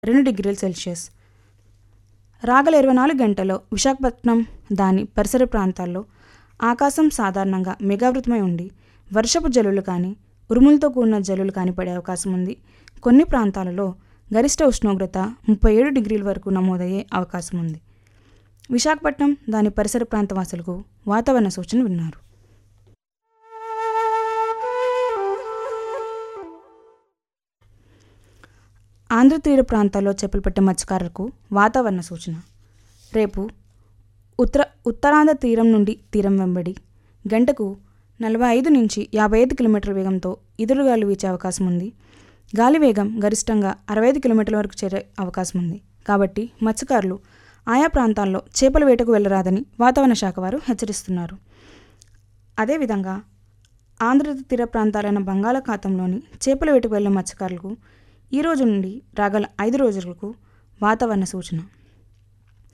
రెండు డిగ్రీల సెల్సియస్ రాగల ఇరవై నాలుగు గంటల్లో విశాఖపట్నం దాని పరిసర ప్రాంతాల్లో ఆకాశం సాధారణంగా మేఘావృతమై ఉండి వర్షపు జల్లులు కానీ ఉరుములతో కూడిన జల్లులు కానీ పడే అవకాశం ఉంది కొన్ని ప్రాంతాలలో గరిష్ట ఉష్ణోగ్రత ముప్పై ఏడు డిగ్రీల వరకు నమోదయ్యే అవకాశం ఉంది విశాఖపట్నం దాని పరిసర ప్రాంత వాసులకు వాతావరణ సూచన విన్నారు ఆంధ్ర తీర ప్రాంతాల్లో చేపలు పట్టే మత్స్యకారులకు వాతావరణ సూచన రేపు ఉత్తర ఉత్తరాంధ్ర తీరం నుండి తీరం వెంబడి గంటకు నలభై ఐదు నుంచి యాభై ఐదు కిలోమీటర్ల వేగంతో ఎదురుగాలు వీచే అవకాశం ఉంది గాలి వేగం గరిష్టంగా అరవై ఐదు కిలోమీటర్ల వరకు చేరే అవకాశం ఉంది కాబట్టి మత్స్యకారులు ఆయా ప్రాంతాల్లో చేపల వేటకు వెళ్ళరాదని వాతావరణ శాఖ వారు హెచ్చరిస్తున్నారు అదేవిధంగా ఆంధ్ర తీర ప్రాంతాలైన బంగాళాఖాతంలోని చేపల వేటకు వెళ్ళే మత్స్యకారులకు ఈ రోజు నుండి రాగల ఐదు రోజులకు వాతావరణ సూచన